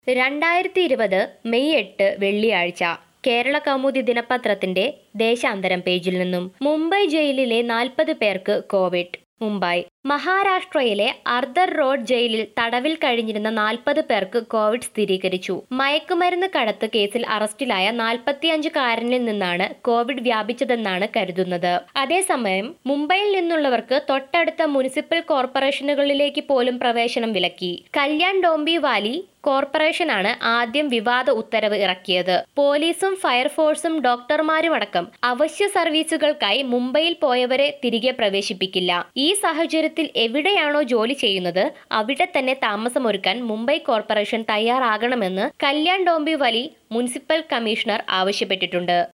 രണ്ടായിരത്തി ഇരുപത് മെയ് എട്ട് വെള്ളിയാഴ്ച കേരള കൗമുദി ദിനപത്രത്തിന്റെ ദേശാന്തരം പേജിൽ നിന്നും മുംബൈ ജയിലിലെ നാൽപ്പത് പേർക്ക് കോവിഡ് മുംബൈ മഹാരാഷ്ട്രയിലെ അർദർ റോഡ് ജയിലിൽ തടവിൽ കഴിഞ്ഞിരുന്ന നാൽപ്പത് പേർക്ക് കോവിഡ് സ്ഥിരീകരിച്ചു മയക്കുമരുന്ന് കടത്ത് കേസിൽ അറസ്റ്റിലായ നാൽപ്പത്തിയഞ്ചുകാരനിൽ നിന്നാണ് കോവിഡ് വ്യാപിച്ചതെന്നാണ് കരുതുന്നത് അതേസമയം മുംബൈയിൽ നിന്നുള്ളവർക്ക് തൊട്ടടുത്ത മുനിസിപ്പൽ കോർപ്പറേഷനുകളിലേക്ക് പോലും പ്രവേശനം വിലക്കി കല്യാൺ ഡോംബി വാലി കോർപ്പറേഷനാണ് ആദ്യം വിവാദ ഉത്തരവ് ഇറക്കിയത് പോലീസും ഫയർഫോഴ്സും ഡോക്ടർമാരുമടക്കം അവശ്യ സർവീസുകൾക്കായി മുംബൈയിൽ പോയവരെ തിരികെ പ്രവേശിപ്പിക്കില്ല ഈ സാഹചര്യത്തിൽ എവിടെയാണോ ജോലി ചെയ്യുന്നത് അവിടെ തന്നെ താമസമൊരുക്കാൻ മുംബൈ കോർപ്പറേഷൻ തയ്യാറാകണമെന്ന് കല്യാൺ ഡോംബി വലി മുനിസിപ്പൽ കമ്മീഷണർ ആവശ്യപ്പെട്ടിട്ടുണ്ട്